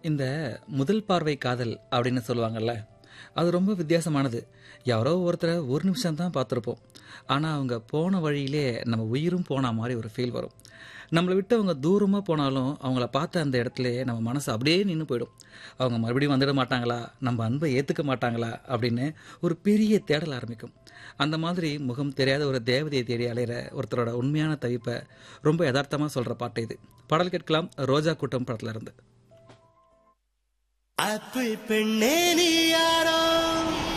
இந்த முதல் பார்வை காதல் அப்படின்னு சொல்லுவாங்கல்ல அது ரொம்ப வித்தியாசமானது யாரோ ஒருத்தரை ஒரு நிமிஷம் தான் பார்த்துருப்போம் ஆனால் அவங்க போன வழியிலே நம்ம உயிரும் போன மாதிரி ஒரு ஃபீல் வரும் நம்மளை விட்டு அவங்க தூரமாக போனாலும் அவங்கள பார்த்த அந்த இடத்துல நம்ம மனசு அப்படியே நின்று போயிடும் அவங்க மறுபடியும் வந்துட மாட்டாங்களா நம்ம அன்பை ஏற்றுக்க மாட்டாங்களா அப்படின்னு ஒரு பெரிய தேடல் ஆரம்பிக்கும் அந்த மாதிரி முகம் தெரியாத ஒரு தேவதையை தேடி அலையிற ஒருத்தரோட உண்மையான தவிப்பை ரொம்ப யதார்த்தமாக சொல்கிற பாட்டு இது பாடல் கேட்கலாம் ரோஜா கூட்டம் படத்துல இருந்து அப்பு பெண்ணே நீ யாரோ